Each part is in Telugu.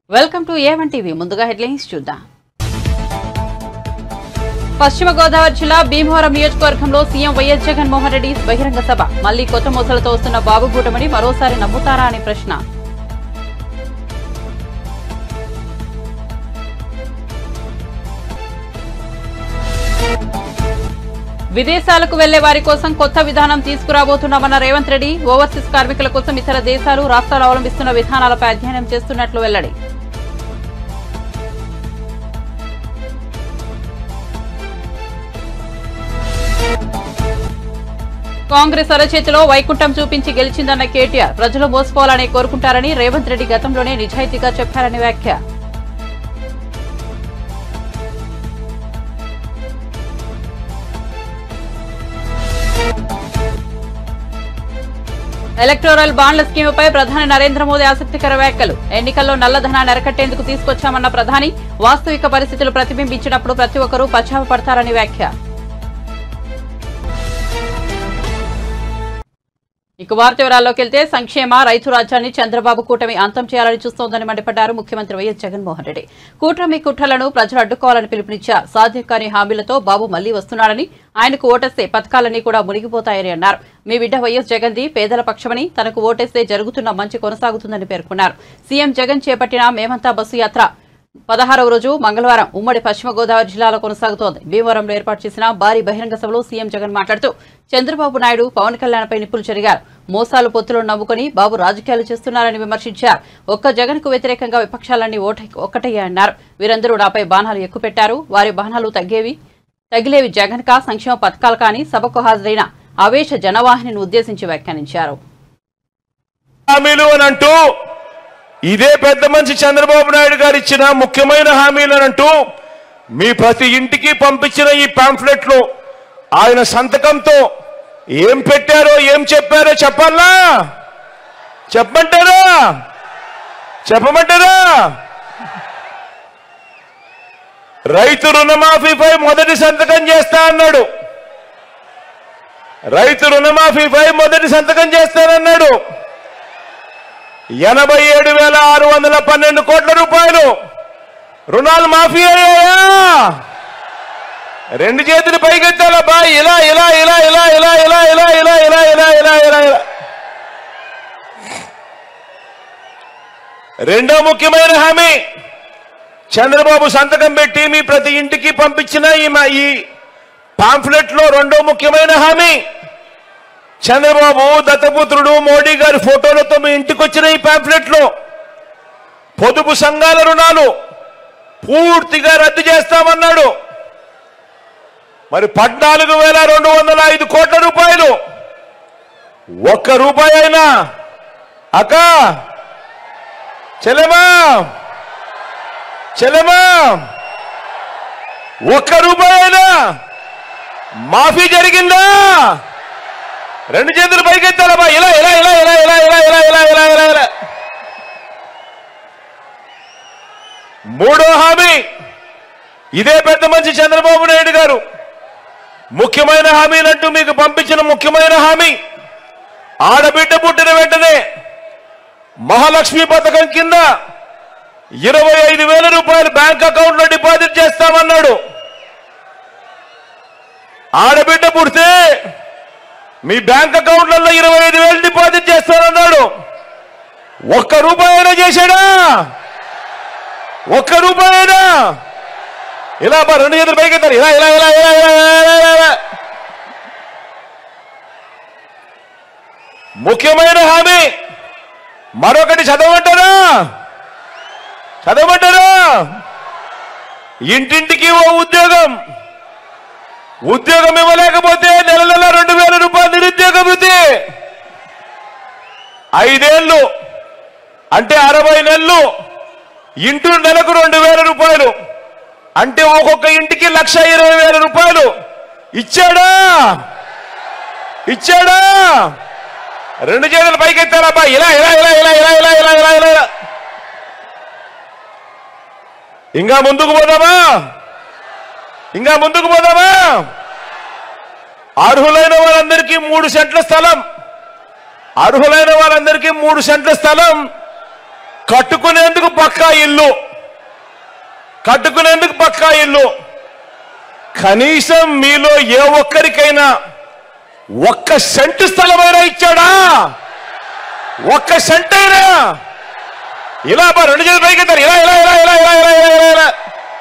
వెల్కమ్ టు ఏవన్ టీవీ ముందుగా హెడ్లైన్స్ చూద్దాం పశ్చిమ గోదావరి జిల్లా భీమవరం నియోజకవర్గంలో సీఎం వైఎస్ జగన్మోహన్ రెడ్డి బహిరంగ సభ మళ్లీ కొత్త మోసలతో వస్తున్న బాబు కూటమని మరోసారి నమ్ముతారా అనే ప్రశ్న విదేశాలకు వెళ్లే వారి కోసం కొత్త విధానం తీసుకురాబోతున్నామన్న రేవంత్ రెడ్డి ఓవర్సీస్ కార్మికుల కోసం ఇతర దేశాలు రాష్ట్రాలు అవలంబిస్తున్న విధానాలపై అధ్యయనం చేస్తున్నట్లు వెల్లడి కాంగ్రెస్ అరచేతిలో వైకుంఠం చూపించి గెలిచిందన్న కేటీఆర్ ప్రజలు మోసపోవాలని కోరుకుంటారని రేవంత్ రెడ్డి గతంలోనే నిజాయితీగా చెప్పారని వ్యాఖ్య ఎలక్టోరల్ బాండ్ల స్కీముపై ప్రధాని నరేంద్ర మోదీ ఆసక్తికర వ్యాఖ్యలు ఎన్నికల్లో నల్లధనాన్ని అరకట్టేందుకు తీసుకొచ్చామన్న ప్రధాని వాస్తవిక పరిస్థితులు ప్రతిబింబించినప్పుడు ప్రతి ఒక్కరూ పశ్చాత్తాపడతారని వ్యాఖ్య ఇక వార్త వివరాల్లోకి వెళ్తే సంక్షేమ రైతు రాజ్యాన్ని చంద్రబాబు కూటమి అంతం చేయాలని చూస్తోందని మండిపడ్డారు ముఖ్యమంత్రి వైఎస్ జగన్మోహన్ రెడ్డి కూటమి కుట్రలను ప్రజలు అడ్డుకోవాలని పిలుపునిచ్చారు సాధ్యం కాని హామీలతో బాబు మళ్లీ వస్తున్నారని ఆయనకు ఓటేస్తే పథకాలన్నీ కూడా మునిగిపోతాయని అన్నారు మీ బిడ్డ వైఎస్ జగన్ది పేదల పక్షమని తనకు ఓటేస్తే జరుగుతున్న మంచి కొనసాగుతుందని పేర్కొన్నారు సీఎం జగన్ చేపట్టిన మేమంతా బస్సు యాత్ర పదహారవ రోజు మంగళవారం ఉమ్మడి పశ్చిమ గోదావరి జిల్లాలో కొనసాగుతోంది భీమవరంలో ఏర్పాటు చేసిన భారీ బహిరంగ సభలో సీఎం జగన్ మాట్లాడుతూ చంద్రబాబు నాయుడు పవన్ కళ్యాణ్పై నిప్పులు చెరిగారు మోసాలు పొత్తులను నమ్ముకుని బాబు రాజకీయాలు చేస్తున్నారని విమర్శించారు ఒక్క జగన్ కు వ్యతిరేకంగా విపక్షాలన్నీ ఓట ఒక్కటయ్యాయన్నారు వీరందరూ నాపై బాణాలు ఎక్కుపెట్టారు వారి బాణాలు తగ్గేవి తగిలేవి జగన్ కా సంక్షేమ పథకాలు కానీ సభకు హాజరైన ఆవేశ జనవాహినిని ఉద్దేశించి వ్యాఖ్యానించారు హామీలు అని అంటూ ఇదే పెద్ద మనిషి చంద్రబాబు నాయుడు గారు ఇచ్చిన ముఖ్యమైన హామీలు అని అంటూ మీ ప్రతి ఇంటికి పంపించిన ఈ పాంఫ్లెట్లు ఆయన సంతకంతో ఏం పెట్టారో ఏం చెప్పారో చెప్పాలా చెప్పమంటారా చెప్పమంటారా రైతు రుణమాఫీపై మొదటి సంతకం చేస్తా అన్నాడు రైతు రుణమాఫీపై మొదటి సంతకం చేస్తానన్నాడు ఎనభై ఏడు వేల ఆరు వందల పన్నెండు కోట్ల రూపాయలు రుణాలు మాఫీ అయ్యాయా రెండు చేతులు పైకెత్తాలా బా ఇలా ఇలా ఇలా ఇలా ఇలా ఇలా ఇలా ఇలా ఇలా ఇలా ఇలా ఇలా ఇలా రెండో ముఖ్యమైన హామీ చంద్రబాబు సంతకం పెట్టి మీ ప్రతి ఇంటికి పంపించిన ఈ మా- ఈ పాంఫ్లెట్ లో రెండో ముఖ్యమైన హామీ చంద్రబాబు దత్తపుత్రుడు మోడీ గారి ఫోటోలతో మీ ఇంటికి వచ్చిన ఈ పాంఫ్లెట్ లో పొదుపు సంఘాల రుణాలు పూర్తిగా రద్దు చేస్తామన్నాడు మరి పద్నాలుగు వేల రెండు వందల ఐదు కోట్ల రూపాయలు ఒక్క రూపాయి అయినా అక్క చెల్లెమా చెల్లెమా ఒక్క రూపాయి అయినా మాఫీ జరిగిందా రెండు చేతులు పైకెత్తాలమ్మా ఇలా ఇలా ఇలా ఇలా ఇలా ఇలా ఇలా ఇలా ఇలా ఇలా ఇలా మూడో హామీ ఇదే పెద్ద మంచి చంద్రబాబు నాయుడు గారు ముఖ్యమైన హామీలంటూ మీకు పంపించిన ముఖ్యమైన హామీ ఆడబిడ్డ పుట్టిన వెంటనే మహాలక్ష్మి పథకం కింద ఇరవై ఐదు వేల రూపాయలు బ్యాంక్ అకౌంట్ లో డిపాజిట్ చేస్తామన్నాడు ఆడబిడ్డ పుడితే మీ బ్యాంక్ అకౌంట్లలో ఇరవై ఐదు వేలు డిపాజిట్ చేస్తానన్నాడు ఒక్క రూపాయి అయినా చేశాడా ఒక్క రూపాయి అయినా ఇలా బా రెండు చేతులు పైకి ఎత్తారు ఇలా ఇలా ఇలా ఇలా ఇలా ఇలా ఇలా ఇలా ముఖ్యమైన హామీ మరొకటి చదవమంటారా చదవమంటారా ఇంటింటికి ఓ ఉద్యోగం ఉద్యోగం ఇవ్వలేకపోతే నెల నెల రెండు వేల రూపాయలు నిరుద్యోగ వృత్తి ఐదేళ్లు అంటే అరవై నెలలు ఇంటూ నెలకు రెండు వేల రూపాయలు అంటే ఒక్కొక్క ఇంటికి లక్ష ఇరవై వేల రూపాయలు ఇచ్చాడా ఇచ్చాడా రెండు చేతులు పైకెత్తారబ్బా ఇలా ఇలా ఇలా ఇలా ఇలా ఇలా ఇలా ఇలా ఇలా ఇలా ఇంకా ముందుకు పోదామా ఇంకా ముందుకు పోదామా అర్హులైన వారందరికీ మూడు సెంట్ల స్థలం అర్హులైన వారందరికీ మూడు సెంట్ల స్థలం కట్టుకునేందుకు పక్కా ఇల్లు కట్టుకునేందుకు పక్కా ఇల్లు కనీసం మీలో ఏ ఒక్కరికైనా ఒక్క సెంటు స్థలమైనా ఇచ్చాడా ఒక్క సెంట్ అయినా ఇలా అబ్బా, రెండు చేతులు పైకి ఎత్తారు. ఇలా ఇలా ఇలా ఇలా ఇలా ఇలా ఇలా ఇలా ఇలా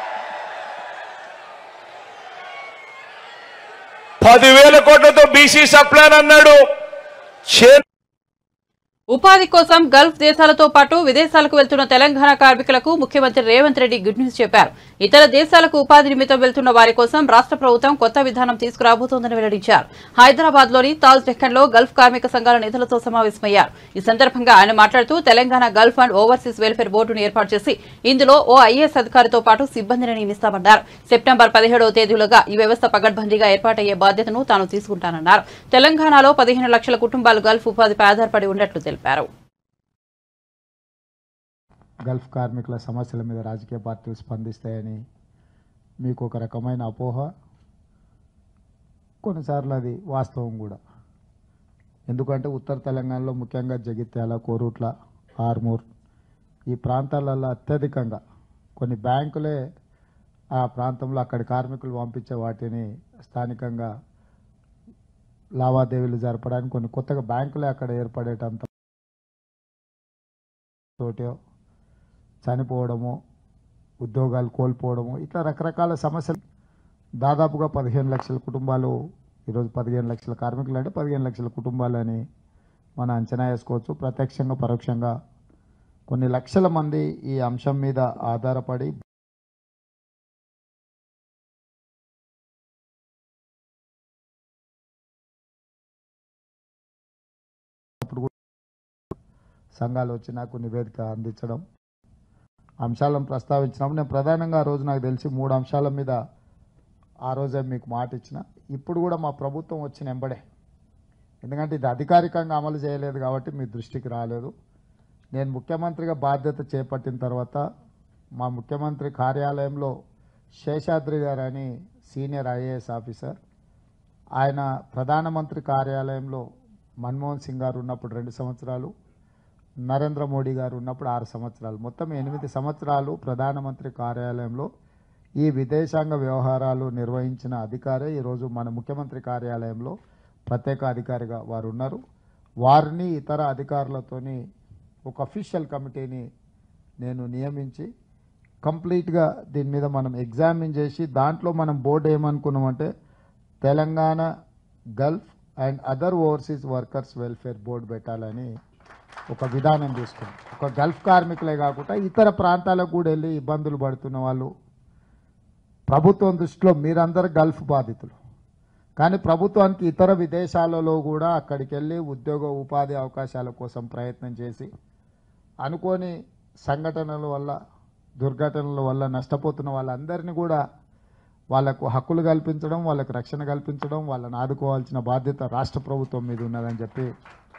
పదివేల కోట్లతో బీసీ సప్లాన్ అన్నాడు చే ఉపాధి కోసం గల్ఫ్ దేశాలతో పాటు విదేశాలకు వెళ్తున్న తెలంగాణ కార్మికులకు ముఖ్యమంత్రి రేవంత్ రెడ్డి గుడ్ న్యూస్ చెప్పారు ఇతర దేశాలకు ఉపాధి నిమిత్తం వెళ్తున్న వారి కోసం రాష్ట్ర ప్రభుత్వం కొత్త విధానం తీసుకురాబోతోందని వెల్లడించారు హైదరాబాద్ లోని తాజ్ డెక్కన్ లో గల్ఫ్ కార్మిక సంఘాల నేతలతో సమావేశమయ్యారు ఈ సందర్భంగా ఆయన మాట్లాడుతూ Telangana gulf and overseas welfare బోర్డును ఏర్పాటు చేసి ఇందులో ఓ ఐఏఎస్ అధికారితో పాటు సిబ్బందిని నియమిస్తామన్నారు సెప్టెంబర్ పదిహేడవ తేదీలుగా ఈ వ్యవస్థ పగడ్బందీగా ఏర్పాటయ్యే బాధ్యతను తాను తీసుకుంటానన్నారు తెలంగాణలో పదిహేను లక్షల కుటుంబాలు గల్ఫ్ ఉపాధిపై ఆధారపడి ఉన్నట్లు తెలిపారు గల్ఫ్ కార్మికుల సమస్యల మీద రాజకీయ పార్టీలు స్పందిస్తాయని మీకు ఒక రకమైన అపోహ కొన్నిసార్లు అది వాస్తవం కూడా ఎందుకంటే ఉత్తర తెలంగాణలో ముఖ్యంగా జగిత్యాల కోరుట్ల ఆర్మూర్ ఈ ప్రాంతాలలో అత్యధికంగా కొన్ని బ్యాంకులే ఆ ప్రాంతంలో అక్కడి కార్మికులు పంపించే వాటిని స్థానికంగా లావాదేవీలు జరపడానికి కొన్ని కొత్తగా బ్యాంకులే అక్కడ ఏర్పడేటంత తోటో చనిపోవడము ఉద్యోగాలు కోల్పోవడము ఇట్లా రకరకాల సమస్యలు దాదాపుగా పదిహేను లక్షల కుటుంబాలు ఈరోజు పదిహేను లక్షల కార్మికులు అంటే పదిహేను లక్షల కుటుంబాలని మనం అంచనా వేసుకోవచ్చు ప్రత్యక్షంగా పరోక్షంగా కొన్ని లక్షల మంది ఈ అంశం మీద ఆధారపడి అప్పుడు కూడా సంఘాలు వచ్చి నాకు నివేదిక అందించడం అంశాలను ప్రస్తావించినప్పుడు నేను ప్రధానంగా ఆ రోజు నాకు తెలిసి మూడు అంశాల మీద ఆ రోజే మీకు మాట ఇచ్చిన ఇప్పుడు కూడా మా ప్రభుత్వం వచ్చిన ఎంబడే ఎందుకంటే ఇది అధికారికంగా అమలు చేయలేదు కాబట్టి మీ దృష్టికి రాలేదు నేను ముఖ్యమంత్రిగా బాధ్యత చేపట్టిన తర్వాత మా ముఖ్యమంత్రి కార్యాలయంలో శేషాద్రి గారు అని సీనియర్ ఐఏఎస్ ఆఫీసర్ ఆయన ప్రధానమంత్రి కార్యాలయంలో మన్మోహన్ సింగ్ గారు ఉన్నప్పుడు రెండు సంవత్సరాలు నరేంద్ర మోడీ గారు ఉన్నప్పుడు ఆరు సంవత్సరాలు మొత్తం ఎనిమిది సంవత్సరాలు ప్రధానమంత్రి కార్యాలయంలో ఈ విదేశాంగ వ్యవహారాలు నిర్వహించిన అధికారే ఈరోజు మన ముఖ్యమంత్రి కార్యాలయంలో ప్రత్యేక అధికారిగా వారు ఉన్నారు వారిని ఇతర అధికారులతోని ఒక అఫీషియల్ కమిటీని నేను నియమించి కంప్లీట్గా దీని మీద మనం ఎగ్జామిన్ చేసి దాంట్లో మనం బోర్డు ఏమనుకున్నామంటే Telangana gulf and other overseas workers welfare board పెట్టాలని ఒక విధానం తీసుకున్నాం ఒక గల్ఫ్ కార్మికులే కాకుండా ఇతర ప్రాంతాలకు కూడా వెళ్ళి ఇబ్బందులు పడుతున్న వాళ్ళు ప్రభుత్వం దృష్టిలో మీరందరూ గల్ఫ్ బాధితులు కానీ ప్రభుత్వానికి ఇతర విదేశాలలో కూడా అక్కడికి వెళ్ళి ఉద్యోగ ఉపాధి అవకాశాల కోసం ప్రయత్నం చేసి అనుకోని సంఘటనల వల్ల దుర్ఘటనల వల్ల నష్టపోతున్న వాళ్ళందరినీ కూడా వాళ్ళకు హక్కులు కల్పించడం వాళ్ళకు రక్షణ కల్పించడం వాళ్ళని ఆదుకోవాల్సిన బాధ్యత రాష్ట్ర ప్రభుత్వం మీద ఉన్నదని చెప్పి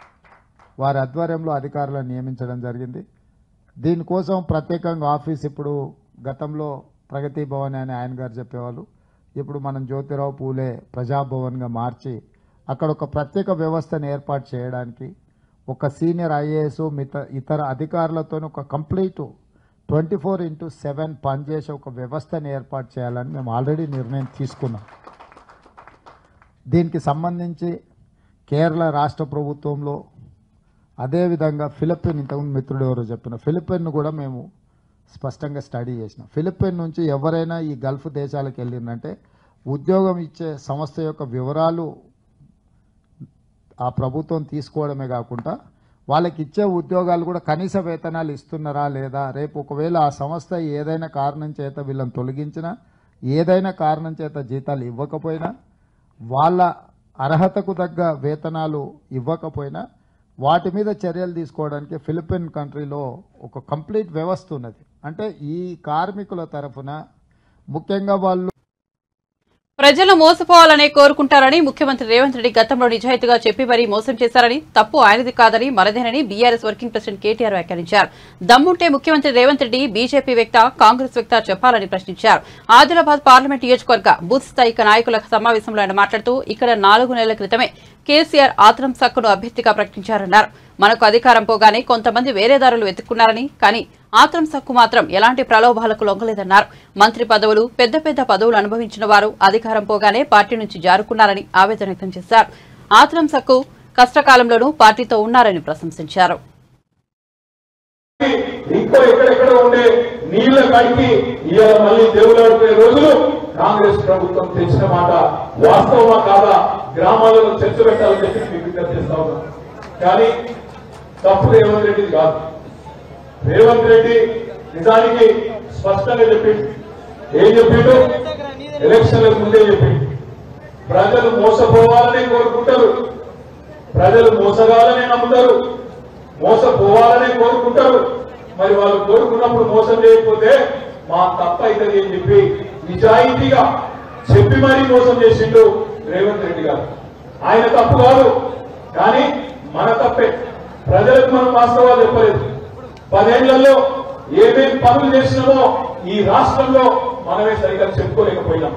వారి ఆధ్వర్యంలో అధికారులను నియమించడం జరిగింది దీనికోసం ప్రత్యేకంగా ఆఫీస్ ఇప్పుడు గతంలో ప్రగతి భవన్ అని ఆయన గారు చెప్పేవాళ్ళు ఇప్పుడు మనం జ్యోతిరావు పూలే ప్రజాభవన్గా మార్చి అక్కడ ఒక ప్రత్యేక వ్యవస్థను ఏర్పాటు చేయడానికి ఒక సీనియర్ ఐఏఎస్ మిత ఇతర అధికారులతో ఒక complete twenty four into seven పనిచేసే ఒక వ్యవస్థను ఏర్పాటు చేయాలని మేము ఆల్రెడీ నిర్ణయం తీసుకున్నాం దీనికి సంబంధించి కేరళ రాష్ట్ర ప్రభుత్వంలో అదేవిధంగా ఫిలిపిన్ ఇంతకుముందు మిత్రుడు ఎవరో చెప్పిన ఫిలిపిన్ కూడా మేము స్పష్టంగా స్టడీ చేసినాం ఫిలిపిన్ నుంచి ఎవరైనా ఈ గల్ఫ్ దేశాలకు వెళ్ళిందంటే ఉద్యోగం ఇచ్చే సంస్థ యొక్క వివరాలు ఆ ప్రభుత్వం తీసుకోవడమే కాకుండా వాళ్ళకి ఇచ్చే ఉద్యోగాలు కూడా కనీస వేతనాలు ఇస్తున్నారా లేదా రేపు ఒకవేళ ఆ సంస్థ ఏదైనా కారణం చేత వీళ్ళని తొలగించినా ఏదైనా కారణం చేత జీతాలు ఇవ్వకపోయినా వాళ్ళ అర్హతకు తగ్గ వేతనాలు ఇవ్వకపోయినా వాటి మీద చర్యలు తీసుకోవడానికి ఫిలిపిన్ కంట్రీలో ఒక కంప్లీట్ వ్యవస్థ ఉన్నది అంటే ఈ కార్మికుల తరఫున ముఖ్యంగా వాళ్ళు ప్రజలు మోసపోవాలనే కోరుకుంటారని ముఖ్యమంత్రి రేవంత్ రెడ్డి గతంలో నిజాయితీగా చెప్పి మరీ మోసం చేశారని తప్పు ఆయనది కాదని మరదేనని బీఆర్ఎస్ వర్కింగ్ ప్రెసిడెంట్ కేటీఆర్ వ్యాఖ్యానించారు దమ్ముంటే ముఖ్యమంత్రి రేవంత్ రెడ్డి బీజేపీ వ్యక్త కాంగ్రెస్ వ్యక్త చెప్పాలని ప్రశ్నించారు ఆదిలాబాద్ పార్లమెంట్ నియోజకవర్గ బూత్ స్థాయి నాయకుల సమావేశంలో ఆయన మాట్లాడుతూ ఇక్కడ నాలుగు నెలల క్రితమే కేసీఆర్ ఆత్రం సక్కును అభ్యర్థిగా ప్రకటించారన్నారు మనకు అధికారం పోగానే కొంతమంది వేరే దారులు వెతుక్కున్నారని కానీ ఆత్రం సక్కు మాత్రం ఎలాంటి ప్రలోభాలకు లొంగలేదన్నారు మంత్రి పదవులు పెద్ద పెద్ద పదవులు అనుభవించిన వారు అధికారం పోగానే పార్టీ నుంచి జారుకున్నారని ఆవేదన వ్యక్తం చేశారు ఆత్రం సక్కు కష్టకాలంలోనూ పార్టీతో ఉన్నారని ప్రశంసించారు ఇంకో ఎక్కడెక్కడ ఉండే నీళ్ల కడికి ఇవాళ మళ్ళీ దేవులాడుకునే రోజులు కాంగ్రెస్ ప్రభుత్వం తెచ్చిన మాట వాస్తవమా కాదా గ్రామాలలో చర్చ పెట్టాలని చెప్పి మీకు విజ్ఞప్తి చేస్తా ఉన్నాం కానీ తప్పు రేవంత్ రెడ్డిది కాదు రేవంత్ రెడ్డి నిజానికి స్పష్టంగా చెప్పిండు ఏం చెప్పిండు ఎలక్షన్లకు ముందే చెప్పిండు ప్రజలు మోసపోవాలని కోరుకుంటారు ప్రజలు మోసగాలని నమ్ముతారు మోసపోవాలనే కోరుకుంటారు మరి వాళ్ళు కోరుకున్నప్పుడు మోసం చేయకపోతే మా తప్ప అవుతుంది అని చెప్పి నిజాయితీగా చెప్పి మరీ మోసం చేసిండు రేవంత్ రెడ్డి గారు ఆయన తప్పు కాదు కానీ మన తప్పే ప్రజలకు మనం వాస్తవాలు చెప్పలేదు పదేళ్లలో ఏమేం పనులు చేసినామో ఈ రాష్ట్రంలో మనమే సరిగా చెప్పుకోలేకపోయినాం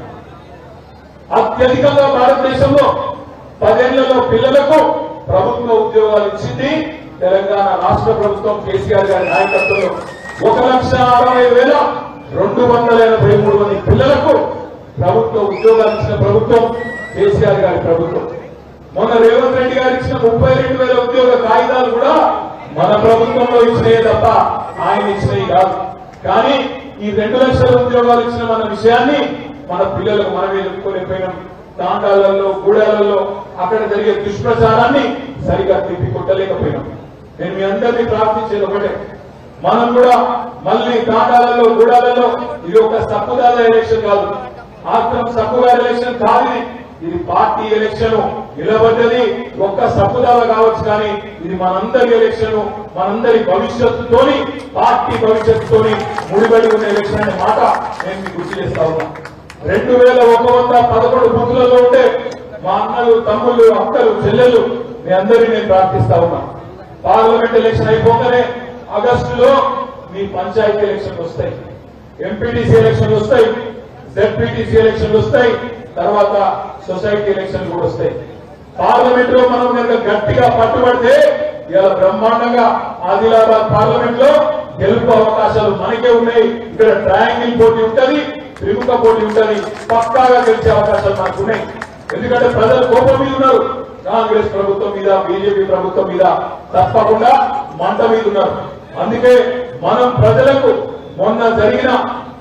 అత్యధికంగా భారతదేశంలో పదేళ్లలో పిల్లలకు ప్రభుత్వ ఉద్యోగాలు ఇచ్చింది తెలంగాణ రాష్ట్ర ప్రభుత్వం కేసీఆర్ గారి నాయకత్వంలో ఒక లక్ష అరవై వేల రెండు వందల ఎనభై మూడు మంది పిల్లలకు ప్రభుత్వ ఉద్యోగాలు ఇచ్చిన ప్రభుత్వం కేసీఆర్ గారి ప్రభుత్వం మొన్న రేవంత్ రెడ్డి గారు ఇచ్చిన ముప్పై రెండు వేల ఉద్యోగ కాగితాలు కూడా మన ప్రభుత్వంలో ఇచ్చినవి తప్ప ఆయన ఇచ్చినవి కాదు కానీ ఈ రెండు లక్షల ఉద్యోగాలు ఇచ్చిన మన విషయాన్ని మన పిల్లలకు మనమే చెప్పుకోలేకపోయినాం తాండాలలో గూడాలలో అక్కడ జరిగే దుష్ప్రచారాన్ని సరిగా తిప్పి కొట్టలేకపోయినాం నేను మీ అందరినీ ప్రార్థించేది ఒకటే మనం కూడా మళ్ళీ తాండాలలో గూడాలలో ఇది ఒక సప్పుదాల ఎలక్షన్ కాదు ఆత్రం సప్పుగా ఎలక్షన్ కాదు ఇది. ఇది పార్టీ ఎలక్షన్ నిలబడ్డది ఒక్క సప్పుదాల కావచ్చు కానీ ఇది మనందరి ఎలక్షన్ మనందరి భవిష్యత్తుతోని పార్టీ భవిష్యత్తుతోని ముడిపడి ఉన్న ఎలక్షన్ అనే మాట నేను మీకు గుర్తు చేస్తా ఉన్నా రెండు వేల ఒక వంద పదకొండు బూతులలో ఉంటే మా అన్నలు తమ్ముళ్ళు అక్కలు చెల్లెళ్ళు మీ అందరినీ నేను ప్రార్థిస్తా ఉన్నా పార్లమెంట్ ఎలక్షన్ అయిపోగానే ఆగస్టులో మీ పంచాయతీ ఎలక్షన్లు వస్తాయి ఎంపీటీసీ ఎలక్షన్లు వస్తాయి జెడ్పీటీసీ ఎలక్షన్లు వస్తాయి తర్వాత సొసైటీ ఎలక్షన్లు కూడా వస్తాయి పార్లమెంట్ లో మనం కనుక గట్టిగా పట్టుబడితే ఇలా బ్రహ్మాండంగా ఆదిలాబాద్ పార్లమెంట్ లో గెలుపు అవకాశాలు మనకే ఉన్నాయి ఇక్కడ ట్రయాంగిల్ పోటీ ఉంటది త్రిముఖ పోటీ ఉంటది పక్కాగా గెలిచే అవకాశాలు మనకు ఉన్నాయి ఎందుకంటే ప్రజలు కోపం మీద ఉన్నారు కాంగ్రెస్ ప్రభుత్వం మీద బీజేపీ ప్రభుత్వం మీద తప్పకుండా మంట మీద ఉన్నారు అందుకే మనం ప్రజలకు మొన్న జరిగిన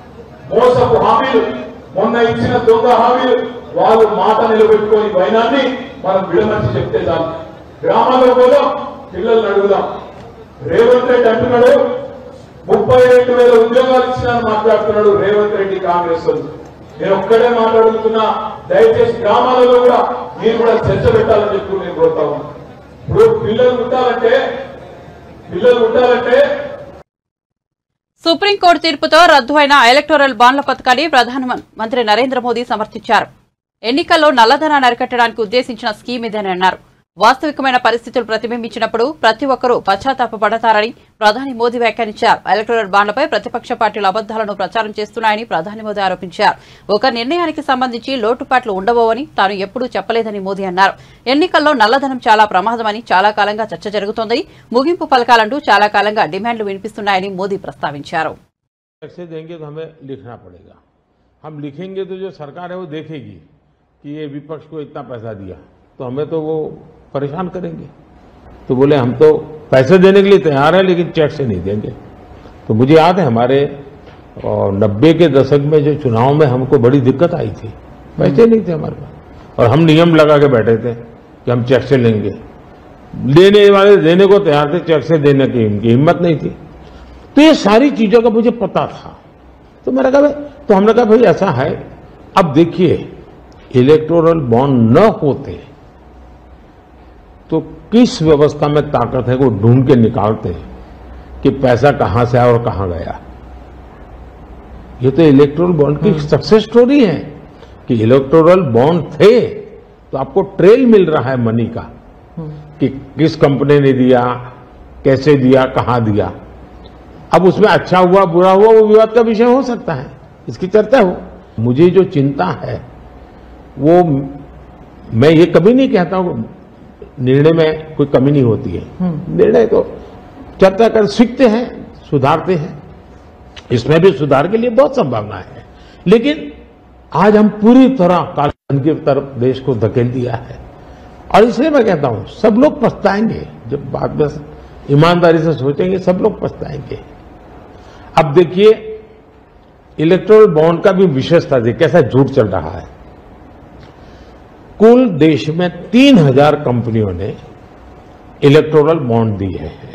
మోసపు హామీలు మొన్న ఇచ్చిన దొంగ హామీలు వాళ్ళు మాట నిలబెట్టుకొని వైనాన్ని మనం విడమర్చి చెప్తే చాలు గ్రామాల్లో పోదాం పిల్లల్ని అడుగుదాం రేవంత్ రెడ్డి అంటున్నాడు ముప్పై రెండు వేల ఉద్యోగాలు ఇచ్చినాను మాట్లాడుతున్నాడు రేవంత్ రెడ్డి కాంగ్రెస్ వాళ్ళు నేను ఒక్కడే మాట్లాడుతున్నా దయచేసి గ్రామాలలో కూడా మీరు కూడా చర్చ పెట్టాలని చెప్పి నేను కోరుతా ఉన్నా ఇప్పుడు పిల్లలు ఉండాలంటే పిల్లలు ఉండాలంటే సుప్రీంకోర్టు తీర్పుతో రద్దు అయిన ఎలక్టోరల్ బాండ్ల పథకాన్ని ప్రధానమంత్రి నరేంద్ర మోదీ సమర్థించారు ఎన్నికల్లో నల్లధనాన్ని అరికట్టడానికి ఉద్దేశించిన స్కీమ్ ఇదని అన్నారు వాస్తవికమైన పరిస్థితులు ప్రతిబింబించినప్పుడు ప్రతి ఒక్కరూ పశ్చాత్తాపపడతారని ప్రధాని మోదీ వ్యాఖ్యానించారు ఎలక్టోరల్ బాండ్లపై ప్రతిపక్ష పార్టీలు అబద్దాలను ప్రచారం చేస్తున్నాయని ప్రధాని మోదీ ఆరోపించారు ఒక నిర్ణయానికి సంబంధించి లోటుపాట్లు ఉండబోవని తాను ఎప్పుడూ చెప్పలేదని మోదీ అన్నారు ఎన్నికల్లో నల్లధనం చాలా ప్రమాదమని చాలా కాలంగా చర్చ జరుగుతోందని ముగింపు పలకాలంటూ చాలా కాలంగా డిమాండ్లు వినిపిస్తున్నాయని మోదీ ప్రస్తావించారు टैक्सें देंगे तो हमें लिखना पड़ेगा हम लिखेंगे तो जो सरकार है वो देखेगी कि ये विपक्ष को इतना पैसा दिया तो हमें तो वो परेशान करेंगे तो बोले हम तो पैसे देने के लिए तैयार हैं लेकिन चेक से नहीं देंगे तो मुझे याद है हमारे नब्बे के दशक में जो चुनाव में हमको बड़ी दिक्कत आई थी पैसे नहीं थे हमारे पास और हम नियम लगा के बैठे थे कि हम चेक से लेंगे देने वाले देने को तैयार थे चेक से देने की इनकी हिम्मत नहीं थी तो ये सारी चीजों का मुझे पता था तो मैंने कहा भाई तो हमने कहा भाई ऐसा है अब देखिए इलेक्टोरल बॉन्ड न होते तो किस व्यवस्था में ताकत है वो ढूंढ के निकालते हैं कि पैसा कहां से आया और कहां गया ये तो इलेक्टोरल बॉन्ड की सक्सेस स्टोरी है कि इलेक्टोरल बॉन्ड थे तो आपको ट्रेल मिल रहा है मनी का कि किस कंपनी ने दिया कैसे दिया कहां दिया अब उसमें अच्छा हुआ बुरा हुआ वो विवाद का विषय हो सकता है इसकी चर्चा हो मुझे जो चिंता है वो मैं ये कभी नहीं कहता हूं निर्णय में कोई कमी नहीं होती है निर्णय तो चर्चा कर सीखते हैं सुधारते हैं इसमें भी सुधार के लिए बहुत संभावना है लेकिन आज हम पूरी तरह कालन की तरफ देश को धकेल दिया है और इसलिए मैं कहता हूं सब लोग पछताएंगे जब बाद में ईमानदारी से सोचेंगे सब लोग पछताएंगे अब देखिए इलेक्ट्रोल बॉन्ड का भी विशेषता देखिए कैसा झूठ चल रहा है कुल देश में तीन हजार कंपनियों ने इलेक्ट्रोरल बॉन्ड दिए हैं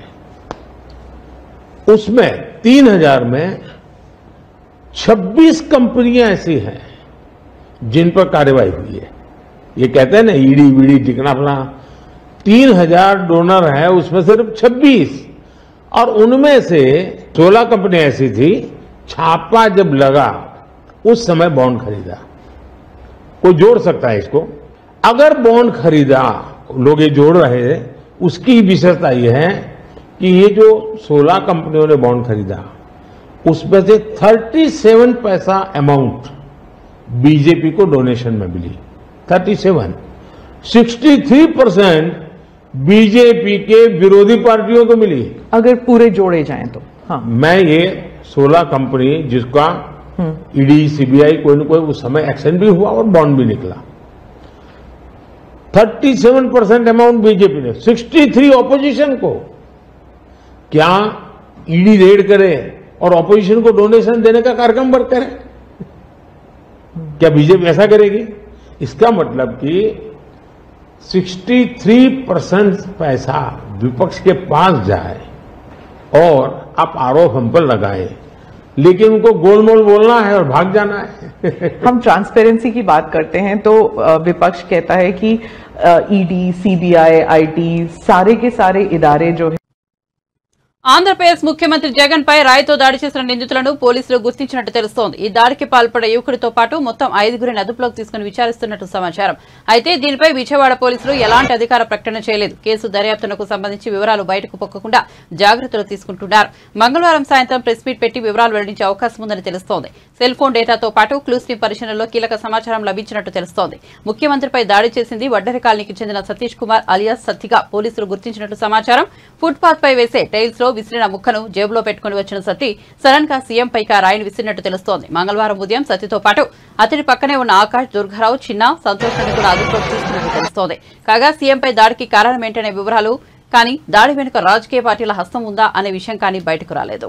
उसमें तीन हजार में 26 कंपनियां ऐसी हैं जिन पर कार्रवाई हुई है ये कहते हैं ना ईडी वीडी टिकना अपना तीन हजार डोनर है उसमें सिर्फ 26 और उनमें से 16 कंपनियां ऐसी थी छापा जब लगा उस समय बॉन्ड खरीदा कोई जोड़ सकता है इसको अगर बॉन्ड खरीदा लोग ये जोड़ रहे हैं उसकी विशेषता ये है कि ये जो 16 कंपनियों ने बॉन्ड खरीदा उसमें से 37 पैसा अमाउंट बीजेपी को डोनेशन में मिली 37 63 परसेंट बीजेपी के विरोधी पार्टियों को मिली अगर पूरे जोड़े जाएं तो हाँ मैं ये 16 कंपनी जिसका ईडी सीबीआई कोई न कोई उस समय एक्शन भी हुआ और बॉन्ड भी निकला 37 परसेंट अमाउंट बीजेपी ने 63 ऑपोजिशन को क्या ईडी रेड करे और ऑपोजिशन को डोनेशन देने का कार्यक्रम वर्क करे क्या बीजेपी ऐसा करेगी इसका मतलब कि 63 परसेंट पैसा विपक्ष के पास जाए और आप आरोप हम पर लगाए लेकिन उनको गोलमोल बोलना है और भाग जाना है हम ट्रांसपेरेंसी की बात करते हैं तो अ, विपक्ष कहता है कि ईडी सीबीआई आईटी सारे के सारे इदारे जो है ఆంధ్రప్రదేశ్ ముఖ్యమంత్రి జగన్ పై రాయితో దాడి చేసిన నిందితులను పోలీసులు గుర్తించినట్టు తెలుస్తోంది ఈ దాడికి పాల్పడే యువకుడితో పాటు మొత్తం ఐదుగురిని అదుపులోకి తీసుకుని విచారిస్తున్నట్టు సమాచారం అయితే దీనిపై విజయవాడ పోలీసులు ఎలాంటి అధికార ప్రకటన చేయలేదు కేసు దర్యాప్తునకు సంబంధించి వివరాలు బయటకు పొక్కకుండా జాగ్రత్తలు తీసుకుంటున్నారు మంగళవారం సాయంత్రం ప్రెస్ మీట్ పెట్టి వివరాలు వెల్లడించే అవకాశం ఉందని తెలుస్తోంది సెల్ ఫోన్ డేటాతో పాటు క్లూస్ టీం పరిశీలనలో కీలక సమాచారం లభించినట్టు తెలుస్తోంది ముఖ్యమంత్రిపై దాడి చేసింది వడ్డరి కాలనీకి చెందిన సతీష్ కుమార్ అలియాస్ సత్తిగా పోలీసులు గుర్తించినట్టు సమాచారం ఫుట్పాత్ పై వేసే టైల్స్ లో విసిరిన ముక్కను జేబులో పెట్టుకుని వచ్చిన సత్తి సడన్ గా సీఎం పైకి ఆ రాయిని విసిరినట్టు తెలుస్తోంది మంగళవారం ఉదయం సత్తితో పాటు అతడి పక్కనే ఉన్న ఆకాష్ దుర్గారావు చిన్న సంతోషాన్ని కూడా అదుపులోకి తీసుకున్నట్టు తెలుస్తోంది కాగా సీఎంపై దాడికి కారణం ఏంటనే వివరాలు కానీ దాడి వెనుక రాజకీయ పార్టీల హస్తం ఉందా అనే విషయం కానీ బయటకు రాలేదు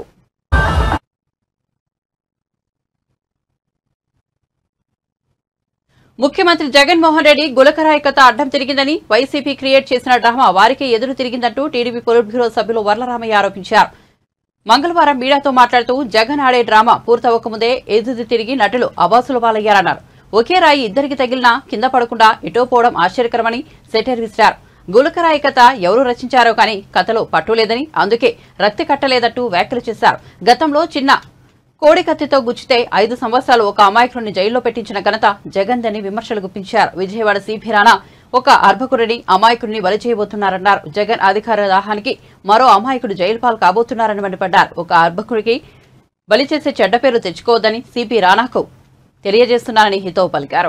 ముఖ్యమంత్రి జగన్మోహన్ రెడ్డి గులకరాయి కథ అడ్డం తిరిగిందని వైసీపీ క్రియేట్ చేసిన డ్రామా వారికే ఎదురు తిరిగిందంటూ టీడీపీ పొలిట్ బ్యూరో సభ్యులు వర్లరామయ్య ఆరోపించారు మంగళవారం మీడియాతో మాట్లాడుతూ జగన్ ఆడే డ్రామా పూర్తవకముందే ఎదురు తిరిగి నటులు అబాసులు పాలయ్యారన్నారు ఒకే రాయి ఇద్దరికి తగిలినా కింద పడకుండా ఎటో పోవడం ఆశ్చర్యకరమని సెటర్ విసిరారు గులకరాయి కథ ఎవరు రచించారో కానీ కథలో పట్టులేదని అందుకే రక్తి కట్టలేదంటూ వ్యాఖ్యలు చేశారు గతంలో చిన్న కోడి కత్తితో గుచ్చితే ఐదు సంవత్సరాలు ఒక అమాయకుడిని జైల్లో పెట్టించిన ఘనత జగన్దని విమర్శలు గుప్పించారు విజయవాడ సిపి రాణా ఒక అర్భకుడిని అమాయకుడిని బలి చేయబోతున్నారన్నారు జగన్ అధికార దాహానికి మరో అమాయకుడు జైలు పాలు కాబోతున్నారని మండిపడ్డారు ఒక అర్భకుడికి బలి చేసే చెడ్డ పేరు తెచ్చుకోవద్దని సిపి రాణాకు తెలియజేస్తున్నారని హితవు పలికారు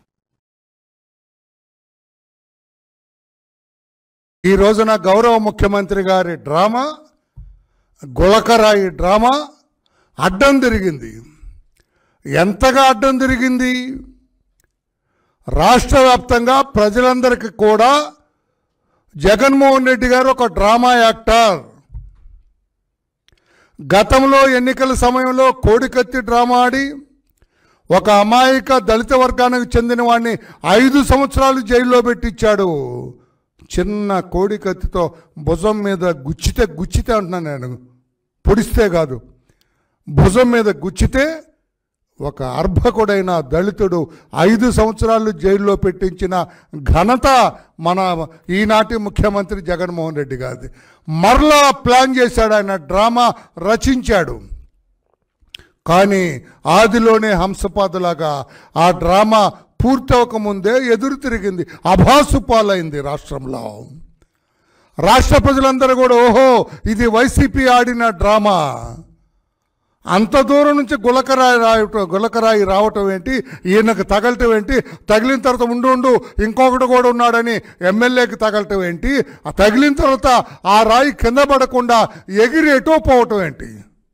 ఈ రోజున గౌరవ ముఖ్యమంత్రి గారి డ్రామా గులకరాయి డ్రామా అడ్డం తిరిగింది ఎంతగా అడ్డం తిరిగింది రాష్ట్ర వ్యాప్తంగా ప్రజలందరికీ కూడా జగన్మోహన్ రెడ్డి గారు ఒక డ్రామా యాక్టర్ గతంలో ఎన్నికల సమయంలో కోడికత్తి డ్రామా ఆడి ఒక అమాయక దళిత వర్గానికి చెందిన వాడిని ఐదు సంవత్సరాలు జైల్లో పెట్టించాడు చిన్న కోడి కత్తితో భుజం మీద గుచ్చితే గుచ్చితే అంటున్నాను నేను పొడిస్తే కాదు భుజం మీద గుచ్చితే ఒక అర్భకుడైన దళితుడు ఐదు సంవత్సరాలు జైల్లో పెట్టించిన ఘనత మన ఈనాటి ముఖ్యమంత్రి జగన్మోహన్ రెడ్డి గారిది మరలా ప్లాన్ చేశాడు ఆయన డ్రామా రచించాడు కానీ ఆదిలోనే హంసపాదులాగా ఆ డ్రామా పూర్తవకముందే ఎదురు తిరిగింది అభాసు పాలైంది రాష్ట్రంలో రాష్ట్ర ప్రజలందరూ కూడా ఓహో ఇది వైసీపీ ఆడిన డ్రామా అంత దూరం నుంచి గులకరాయి రావటం గులకరాయి రావటం ఏంటి ఈయనకు తగలటం ఏంటి తగిలిన తర్వాత ఉండు ఉండు ఇంకొకటి కూడా ఉన్నాడని ఎమ్మెల్యేకి తగలటం ఏంటి ఆ తగిలిన తర్వాత ఆ రాయి కింద పడకుండా ఎగిరి ఎటో పోవటం ఏంటి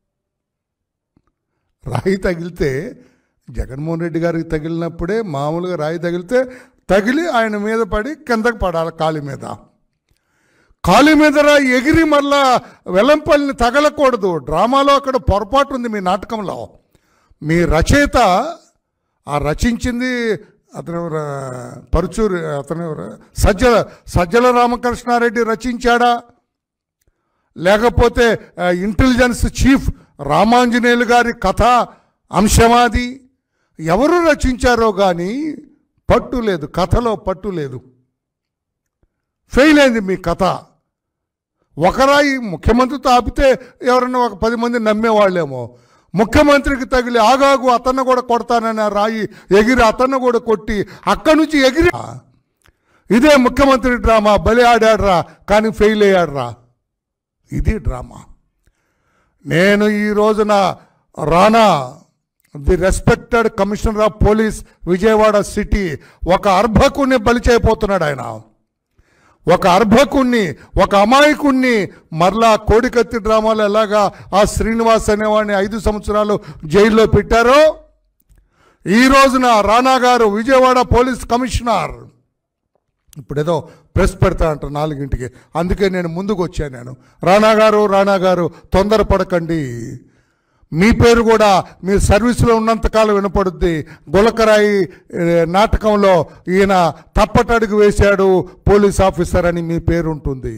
రాయి తగిలితే జగన్మోహన్ రెడ్డి గారికి తగిలినప్పుడే మామూలుగా రాయి తగిలితే తగిలి ఆయన మీద పడి కిందకి పడాలి కాలి మీద కాలి మీద రాయి ఎగిరి మళ్ళా వెల్లంపల్లిని తగలకూడదు డ్రామాలో అక్కడ పొరపాటు ఉంది మీ నాటకంలో మీ రచయిత ఆ రచించింది అతను ఎవరు? పరుచూరి అతను ఎవరు? సజ్జల సజ్జల రామకృష్ణారెడ్డి రచించాడా లేకపోతే ఆ, ఇంటెలిజెన్స్ చీఫ్ రామాంజనేయులు గారి కథ అంశమాది ఎవరు రచించారో కానీ పట్టు లేదు కథలో పట్టు లేదు ఫెయిల్ అయింది మీ కథ ఒకరాయి ముఖ్యమంత్రితో ఆపితే ఎవరన్నా ఒక పది మంది నమ్మేవాళ్ళేమో ముఖ్యమంత్రికి తగిలి ఆగాగు అతన్ని కూడా కొడతానని ఆ రాయి ఎగిరి అతన్ని కూడా కొట్టి అక్కడి నుంచి ఎగిరి ఇదే ముఖ్యమంత్రి డ్రామా బలి ఆడాడ్రా కానీ ఫెయిల్ అయ్యాడ్రా ఇది డ్రామా నేను ఈ రోజున రానా the respected commissioner of police Vijayawada city ఒక అర్భకుణ్ణి బలి చేయబోతున్నాడు ఆయన ఒక అర్భకుణ్ణి ఒక అమాయకుణ్ణి మరలా కోడికత్తి డ్రామాలో ఎలాగా ఆ శ్రీనివాస్ అనేవాడిని ఐదు సంవత్సరాలు జైల్లో పెట్టారో ఈ రోజున రానా గారు విజయవాడ పోలీస్ కమిషనర్ ఇప్పుడు ఏదో ప్రెస్ పెడతా అంట నాలుగింటికి అందుకే నేను ముందుకు వచ్చాను నేను రానా గారు రానా గారు తొందరపడకండి మీ పేరు కూడా మీ సర్వీసులో ఉన్నంతకాలం వినపడుద్ది గులకరాయి ఏ, నాటకంలో ఈయన తప్పటడుగు వేశాడు పోలీస్ ఆఫీసర్ అని మీ పేరు ఉంటుంది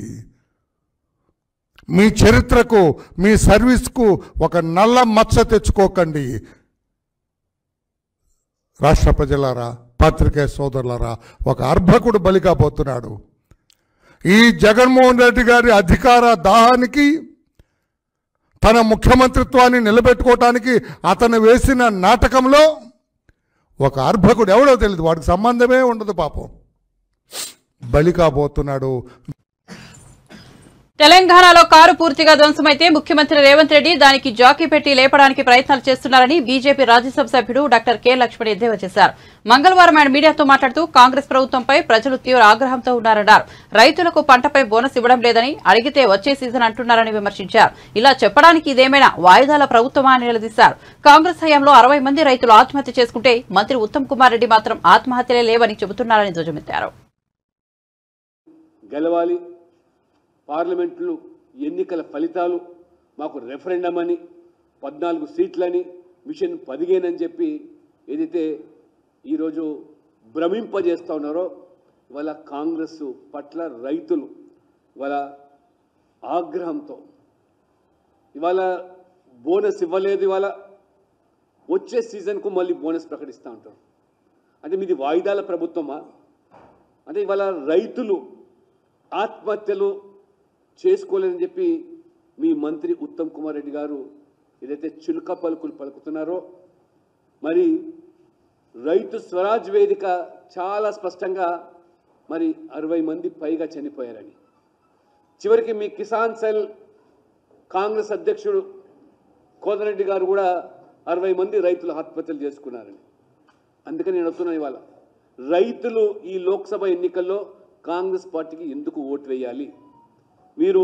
మీ చరిత్రకు మీ సర్వీస్కు ఒక నల్ల మచ్చ తెచ్చుకోకండి రాష్ట్ర ప్రజలారా పాత్రికేయ సోదరులారా ఒక అర్భకుడు బలి కాబోతున్నాడు ఈ జగన్మోహన్ రెడ్డి గారి అధికార దాహానికి తన ముఖ్యమంత్రిత్వాన్ని నిలబెట్టుకోవటానికి అతను వేసిన నాటకంలో ఒక అర్భకుడు ఎవడో తెలియదు వాడికి సంబంధమే ఉండదు పాపం బలి కాబోతున్నాడు తెలంగాణలో కారు పూర్తిగా ధ్వంసమైతే ముఖ్యమంత్రి రేవంత్ రెడ్డి దానికి జాకీ పెట్టి లేపడానికి ప్రయత్నాలు చేస్తున్నారని బీజేపీ రాజ్యసభ సభ్యుడు డాక్టర్ కె లక్ష్మణ్ ఎద్దేవా చేశారు మంగళవారం ఆయన మీడియాతో మాట్లాడుతూ కాంగ్రెస్ ప్రభుత్వంపై ప్రజలు తీవ్ర ఆగ్రహంతో ఉన్నారన్నారు రైతులకు పంటపై బోనస్ ఇవ్వడం లేదని అడిగితే వచ్చే సీజన్ అంటున్నారని విమర్శించారు ఇలా చెప్పడానికి ఇదేమైనా వాయిదాల ప్రభుత్వమా అని నిలదీశారు కాంగ్రెస్ హయాంలో అరవై మంది రైతులు ఆత్మహత్య చేసుకుంటే మంత్రి ఉత్తమ్ కుమార్ రెడ్డి మాత్రం ఆత్మహత్యలే లేవని చెబుతున్నారని ధ్వజమెత్తారు గెలవాలి పార్లమెంట్లు ఎన్నికల ఫలితాలు మాకు రెఫరెండం అని పద్నాలుగు సీట్లని మిషన్ పదిహేనని చెప్పి ఏదైతే ఈరోజు భ్రమింపజేస్తూ ఉన్నారో ఇవాళ కాంగ్రెస్ పట్ల రైతులు ఇవాళ ఆగ్రహంతో ఇవాళ బోనస్ ఇవ్వలేదు ఇవాళ వచ్చే సీజన్కు మళ్ళీ బోనస్ ప్రకటిస్తూ ఉంటారు అంటే మీది వాయిదాల ప్రభుత్వమా అంటే ఇవాళ రైతులు ఆత్మహత్యలు చేసుకోలేదని చెప్పి మీ మంత్రి ఉత్తమ్ కుమార్ రెడ్డి గారు ఏదైతే చిలుక పలుకులు పలుకుతున్నారో మరి రైతు స్వరాజ్ వేదిక చాలా స్పష్టంగా మరి అరవై మంది పైగా చనిపోయారని చివరికి మీ కిసాన్ సెల్ కాంగ్రెస్ అధ్యక్షుడు కోదరెడ్డి గారు కూడా అరవై మంది రైతులు ఆత్మహత్యలు చేసుకున్నారని అందుకని నేను వస్తున్నాను ఇవాళ రైతులు ఈ లోక్సభ ఎన్నికల్లో కాంగ్రెస్ పార్టీకి ఎందుకు ఓటు వేయాలి మీరు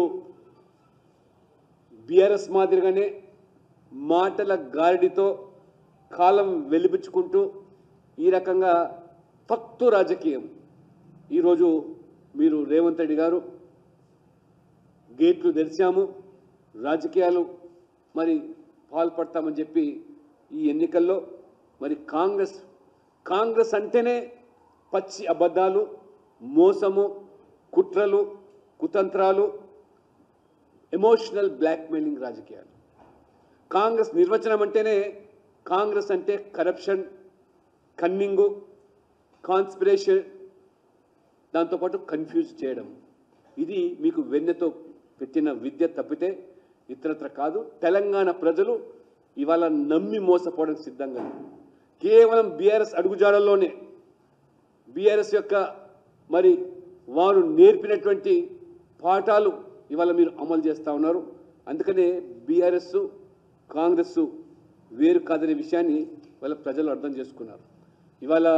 బీఆర్ఎస్ మాదిరిగానే మాటల గారడితో కాలం వెలిపించుకుంటూ ఈ రకంగా ఫక్తు రాజకీయం ఈరోజు మీరు రేవంత్ రెడ్డి గారు గేట్లు తెరిచాము రాజకీయాలు మరి పాల్పడతామని చెప్పి ఈ ఎన్నికల్లో మరి కాంగ్రెస్ కాంగ్రెస్ అంటేనే పచ్చి అబద్ధాలు మోసము కుట్రలు కుతంత్రాలు ఎమోషనల్ బ్లాక్మెయిలింగ్ రాజకీయాలు కాంగ్రెస్ నిర్వచనం అంటేనే కాంగ్రెస్ అంటే కరప్షన్ కన్నింగు కాన్స్పిరేషన్ దాంతోపాటు కన్ఫ్యూజ్ చేయడం ఇది మీకు వెన్నెతో పెట్టిన విద్య తప్పితే ఇతరత్ర కాదు తెలంగాణ ప్రజలు ఇవాళ నమ్మి మోసపోవడానికి సిద్ధంగా లేరు. కేవలం బీఆర్ఎస్ అడుగుజాడల్లోనే బీఆర్ఎస్ యొక్క మరి వారు నేర్పినటువంటి పాఠాలు ఇవాళ మీరు అమలు చేస్తూ ఉన్నారు అందుకనే బీఆర్ఎస్ కాంగ్రెస్ వేరు కాదనే విషయాన్ని వాళ్ళ ప్రజలు అర్థం చేసుకున్నారు ఇవాళ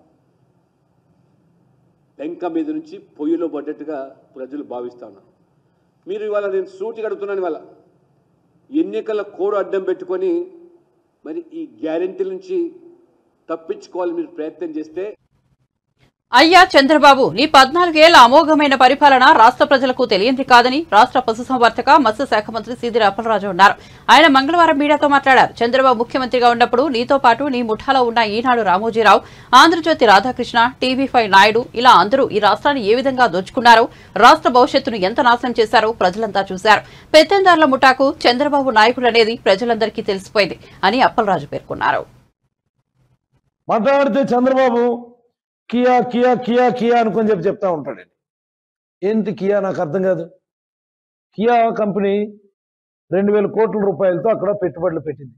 టెంక మీద నుంచి పొయ్యిలో పడ్డట్టుగా ప్రజలు భావిస్తా ఉన్నారు మీరు ఇవాళ నేను సూటిగా అడుగుతున్నాను ఇవాళ ఎన్నికల కోడ్ అడ్డం పెట్టుకొని మరి ఈ గ్యారెంటీ నుంచి తప్పించుకోవాలి మీరు ప్రయత్నం చేస్తే అయ్యా చంద్రబాబు నీ పద్నాలుగేళ్ల అమోఘమైన పరిపాలన రాష్ట్ర ప్రజలకు తెలియంది కాదని రాష్ట్ర పశుసంవర్ధక మత్స్య శాఖ మంత్రి సీదిరి అప్పలరాజు అన్నారు ఆయన మంగళవారం మీడియాతో మాట్లాడారు చంద్రబాబు ముఖ్యమంత్రిగా ఉన్నప్పుడు నీతో పాటు నీ ముఠాలో ఉన్న ఈనాడు రామోజీరావు ఆంధ్రజ్యోతి రాధాకృష్ణ టీవీ ఫైవ్ నాయుడు ఇలా అందరూ ఈ రాష్ట్రాన్ని ఏ విధంగా దోచుకున్నారో రాష్ట్ర భవిష్యత్తును ఎంత నాశనం చేశారో ప్రజలంతా చూశారు పెత్తందారుల ముఠాకు చంద్రబాబు నాయకుడు అనేది ప్రజలందరికీ తెలిసిపోయింది అని అప్పలరాజు పేర్కొన్నారు మాట్లాడితే Chandrababu Kia Kia Kia Kia అనుకొని చెప్పి చెప్తా ఉంటాడండి ఏంటి కియా నాకు అర్థం కాదు కియా కంపెనీ రెండు వేల కోట్ల రూపాయలతో అక్కడ పెట్టుబడులు పెట్టింది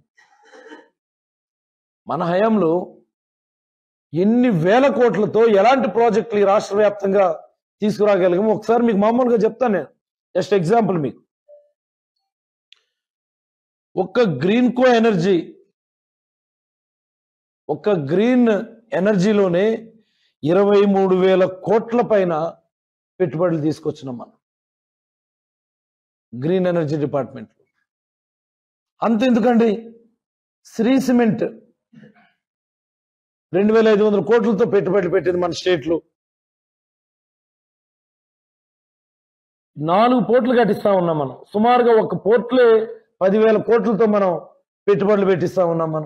మన హయాంలో ఎన్ని వేల కోట్లతో ఎలాంటి ప్రాజెక్టులు ఈ రాష్ట్ర వ్యాప్తంగా తీసుకురాగలిగాము ఒకసారి మీకు మామూలుగా చెప్తాను నేను జస్ట్ ఎగ్జాంపుల్ మీకు ఒక్క గ్రీన్కో ఎనర్జీ ఒక్క గ్రీన్ ఎనర్జీలోనే ఇరవై మూడు వేల కోట్ల పైన పెట్టుబడులు తీసుకొచ్చినాం మనం గ్రీన్ ఎనర్జీ డిపార్ట్మెంట్ అంత ఎందుకండి శ్రీ సిమెంట్ రెండు వేల ఐదు వందల కోట్లతో పెట్టుబడులు పెట్టింది మన స్టేట్లో నాలుగు పోర్ట్లు కట్టిస్తా ఉన్నాం మనం సుమారుగా ఒక పోర్ట్లే పదివేల కోట్లతో మనం పెట్టుబడులు పెట్టిస్తా ఉన్నాం మనం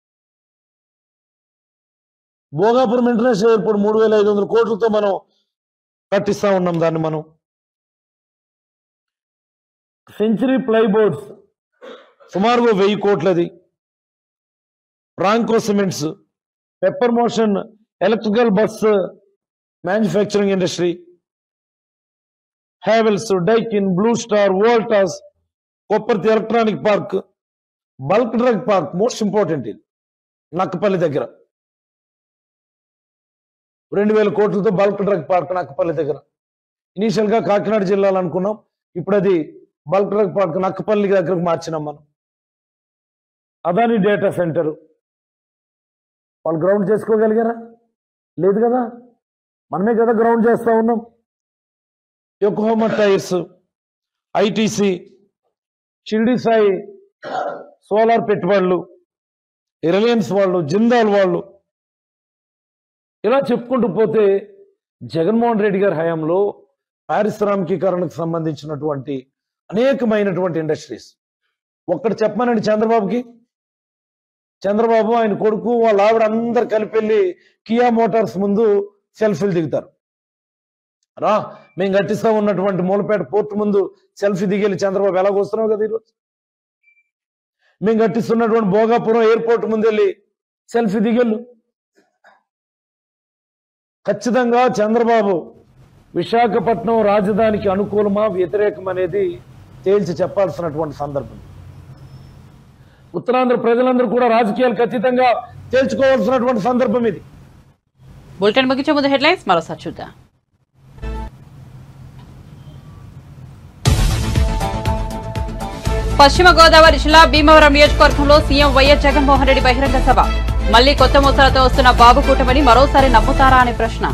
భోగాపురం ఇంటర్నేషనల్ ఎయిర్పోర్ట్ మూడు వేల ఐదు వందల కోట్లతో మనం కట్టిస్తా ఉన్నాం దాన్ని మనం సెంచరీ ప్లైబోర్డ్స్ సుమారుగా వెయ్యి కోట్లది ప్రాంకో cements Pepper Motion electrical bus manufacturing industry Havells Daikin Blue Star Voltas Kopparthi electronic park bulk drug park most important ఇది నక్కపల్లి దగ్గర రెండు వేల కోట్లతో బల్క్ డ్రగ్ పార్క్ నక్కపల్లి దగ్గర ఇనీషియల్ గా కాకినాడ జిల్లాలో అనుకున్నాం ఇప్పుడు అది బల్క్ డ్రగ్ పార్క్ నక్కపల్లి దగ్గరకు మార్చినాం మనం అదాని డేటా సెంటర్ వాళ్ళు గ్రౌండ్ చేసుకోగలిగారా లేదు కదా మనమే కదా గ్రౌండ్ చేస్తా ఉన్నాం Yokohama tyres ITC Shirdi Sai solar పెట్టుబడులు రిలయన్స్ వాళ్ళు జిందాల్ వాళ్ళు ఇలా చెప్పుకుంటూ పోతే జగన్మోహన్ రెడ్డి గారి హయాంలో పారిశ్రామికీకరణకు సంబంధించినటువంటి అనేకమైనటువంటి ఇండస్ట్రీస్ ఒక్కటి చెప్పమనండి చంద్రబాబుకి చంద్రబాబు ఆయన కొడుకు వాళ్ళ ఆవిడ అందరు కలిపి వెళ్ళి కియా మోటార్స్ ముందు సెల్ఫీలు దిగుతారు రా మేము కట్టిస్తా ఉన్నటువంటి మూలపేట పోర్ట్ ముందు సెల్ఫీ దిగేళ్ళి చంద్రబాబు ఎలాగ వస్తున్నావు కదా ఈరోజు మేము కట్టిస్తున్నటువంటి భోగాపురం ఎయిర్పోర్ట్ ముందు వెళ్ళి సెల్ఫీ దిగెళ్ళు ఖచ్చితంగా చంద్రబాబు విశాఖపట్నం రాజధానికి అనుకూలమా వ్యతిరేకం అనేది తేల్చి చెప్పాల్సినటువంటి సందర్భం ఉత్తరాంధ్ర ప్రజలందరూ కూడా రాజకీయాలకు అతీతంగా తేల్చుకోవాల్సినటువంటి సందర్భం ఇది బులెటిన్ ముగించే ముందు హెడ్లైన్స్ మరోసారి చూద్దాం పశ్చిమ గోదావరి జిల్లా భీమవరం నియోజకవర్గంలో సీఎం వైఎస్ జగన్మోహన్ రెడ్డి బహిరంగ సభ మళ్లీ కొత్త మూసలతో వస్తున్న బాబు కూటమని మరోసారి నమ్ముతారా అనే ప్రశ్న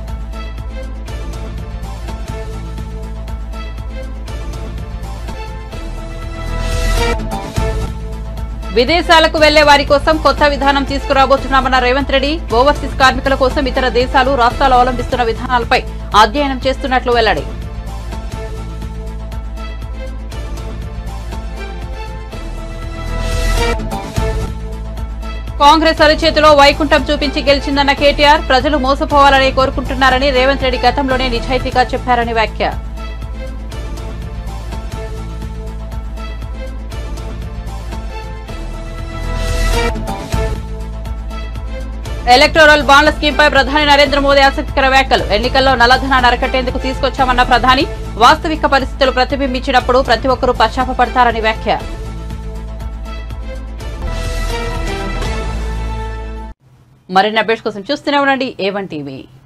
విదేశాలకు వెళ్లే వారి కోసం కొత్త విధానం తీసుకురాబోతున్నామన్న రేవంత్ రెడ్డి ఓవర్సీస్ కార్మికుల కోసం ఇతర దేశాలు రాష్ట్రాలు అవలంబిస్తున్న విధానాలపై అధ్యయనం చేస్తున్నట్లు వెల్లడి కాంగ్రెస్ అరిచేతిలో వైకుంఠం చూపించి గెలిచిందన్న కేటీఆర్ ప్రజలు మోసపోవాలని కోరుకుంటున్నారని రేవంత్ రెడ్డి గతంలోనే నిజాయితీగా చెప్పారని వ్యాఖ్య ఎలక్టోరల్ బాండ్ల స్కీమ్ పై ప్రధాని నరేంద్ర మోదీ ఆసక్తికర వ్యాఖ్యలు ఎన్నికల్లో నల్లధనాన్ని అరకట్టేందుకు తీసుకొచ్చామన్న ప్రధాని వాస్తవిక పరిస్థితులు ప్రతిబింబించినప్పుడు ప్రతి ఒక్కరూ పశ్చాపడతారని వ్యాఖ్య మరిన్ని అప్డేట్స్ కోసం చూస్తూనే ఉండండి ఏవన్ టీవీ